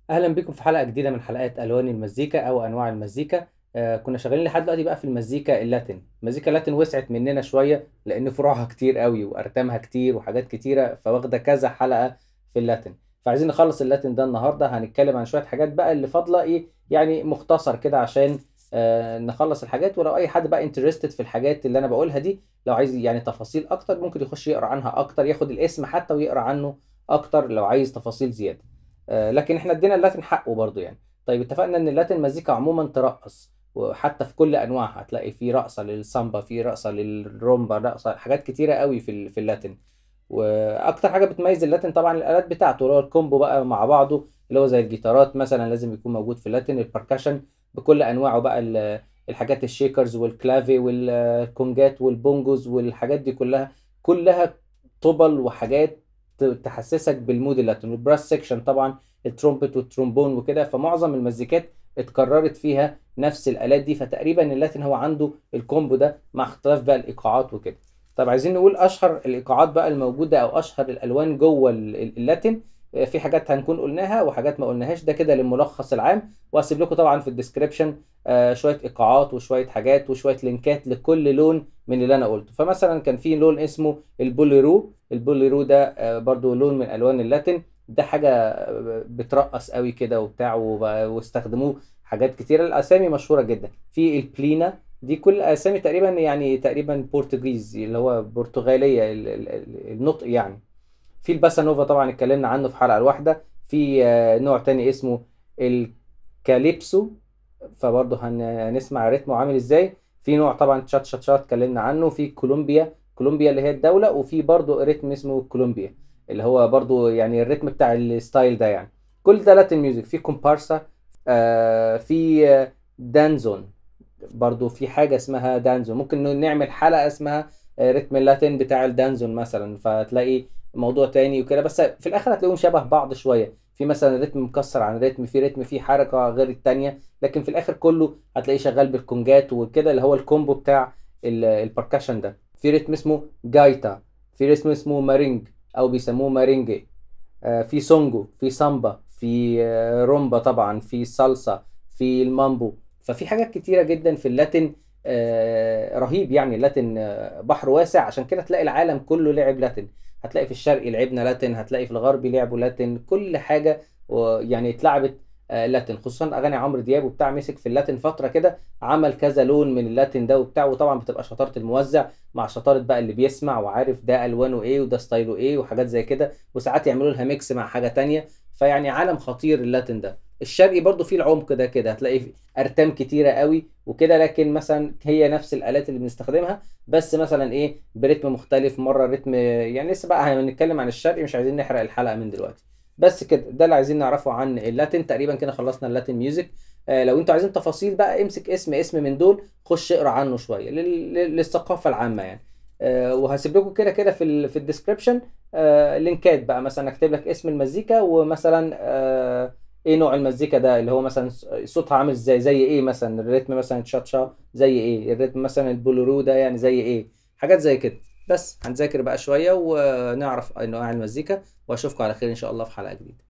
اهلا بكم في حلقه جديده من حلقات الوان المزيكا او انواع المزيكا آه كنا شغالين لحد دلوقتي بقى في المزيكا اللاتين المزيكا اللاتين وسعت مننا شويه لان فروعها كتير قوي وارتامها كتير وحاجات كتيره فواخده كذا حلقه في اللاتين فعايزين نخلص اللاتين ده النهارده هنتكلم عن شويه حاجات بقى اللي فاضله ايه يعني مختصر كده عشان آه نخلص الحاجات ولو اي حد بقى انترستد في الحاجات اللي انا بقولها دي لو عايز يعني تفاصيل اكتر ممكن يخش يقرا عنها اكتر ياخد الاسم حتى ويقرا عنه اكتر لو عايز تفاصيل زياده آه، لكن احنا ادينا اللاتين حقه برضو يعني طيب اتفقنا ان اللاتين مزيكا عموما ترقص وحتى في كل انواعها هتلاقي في رقصه للسامبا في رقصه للرومبا رقصه حاجات كتيره قوي في ال- في اللاتين واكتر حاجه بتميز اللاتين طبعا الالات بتاعته اللي هو الكومبو بقى مع بعضه اللي هو زي الجيتارات مثلا لازم يكون موجود في اللاتين البركشن بكل انواعه بقى ال- الحاجات الشيكرز والكلافي والكونجات والبونجوز والحاجات دي كلها كلها طبل وحاجات ت- تحسسك بالمود اللاتين والبراس سيكشن طبعا الترومبت والترومبون وكده فمعظم المزيكات اتكررت فيها نفس الالات دي فتقريبا اللاتين هو عنده الكومبو ده مع اختلاف بقى الايقاعات وكده طب عايزين نقول اشهر الايقاعات بقى الموجوده او اشهر الالوان جوه ال- ال- اللاتين آه، في حاجات هنكون قلناها وحاجات ما قلناهاش ده كده للملخص العام وهسيب لكم طبعا في الديسكريبشن آه، شويه ايقاعات وشويه حاجات وشويه لينكات لكل لون من اللي انا قلته فمثلا كان في لون اسمه البوليرو البوليرو ده آه، برضو لون من الوان اللاتين ده حاجه آه، بترقص قوي كده وبتاع وب- واستخدموه حاجات كتيره الاسامي مشهوره جدا في البلينا دي كل اسامي تقريبا يعني تقريبا برتغيزي اللي هو برتغاليه ال- ال- ال- النطق يعني في الباسا نوفا طبعا اتكلمنا عنه في حلقه الواحده في آه، نوع تاني اسمه الكاليبسو فبرضه هن- هنسمع رتمه عامل ازاي في نوع طبعا تشات شات شات اتكلمنا عنه في كولومبيا كولومبيا اللي هي الدولة وفي برضه رتم اسمه كولومبيا اللي هو برضه يعني الريتم بتاع الستايل ده يعني كل ده لاتين ميوزك في كومبارسا آه في آه، دانزون برضو في حاجة اسمها دانزون ممكن نعمل حلقة اسمها آه، رتم اللاتين بتاع الدانزون مثلا فتلاقي موضوع تاني وكده بس في الآخر هتلاقيهم شبه بعض شوية في مثلا رتم مكسر عن رتم في رتم فيه حركة غير التانية لكن في الآخر كله هتلاقيه شغال بالكونجات وكده اللي هو الكومبو بتاع ال- البركشن ده في رتم اسمه جايتا في رتم اسمه مارينج أو بيسموه مارينجي آه، في سونجو في سامبا في آه، رومبا طبعا في صلصة في المامبو ففي حاجات كتيرة جدا في اللاتين آه، رهيب يعني اللاتين آه، بحر واسع عشان كده تلاقي العالم كله لعب لاتين هتلاقي في الشرقي لعبنا لاتين هتلاقي في الغربي لعبوا لاتين كل حاجة و- يعني اتلعبت آه، لاتين خصوصا اغاني عمرو دياب وبتاع مسك في اللاتين فترة كده عمل كذا لون من اللاتين ده وبتاع وطبعا بتبقى شطارة الموزع مع شطارة بقى اللي بيسمع وعارف ده الوانه ايه وده ستايله ايه وحاجات زي كده وساعات يعملوا لها ميكس مع حاجة تانية فيعني عالم خطير اللاتين ده الشرقي برضو فيه العمق ده كده هتلاقي فيه ارتام كتيرة قوي وكده لكن مثلا هي نفس الالات اللي بنستخدمها بس مثلا ايه برتم مختلف مرة رتم يعني لسه بقى هنتكلم عن الشرقي مش عايزين نحرق الحلقة من دلوقتي بس كده ده اللي عايزين نعرفه عن اللاتين تقريبا كده خلصنا اللاتين ميوزك آه لو انتوا عايزين تفاصيل بقى امسك اسم اسم من دول خش اقرا عنه شوية لل- لل- للثقافة العامة يعني آه وهسيب لكم كده كده في ال في الديسكربشن آه لينكات بقى مثلا اكتب لك اسم المزيكا ومثلا آه ايه نوع المزيكا ده اللي هو مثلا صوتها عامل ازاي زي ايه مثلا الريتم مثلا تشاتشا زي ايه الريتم مثلا البولورو ده يعني زي ايه حاجات زي كده بس هنذاكر بقى شوية ونعرف انواع المزيكا واشوفكم على خير ان شاء الله في حلقة جديدة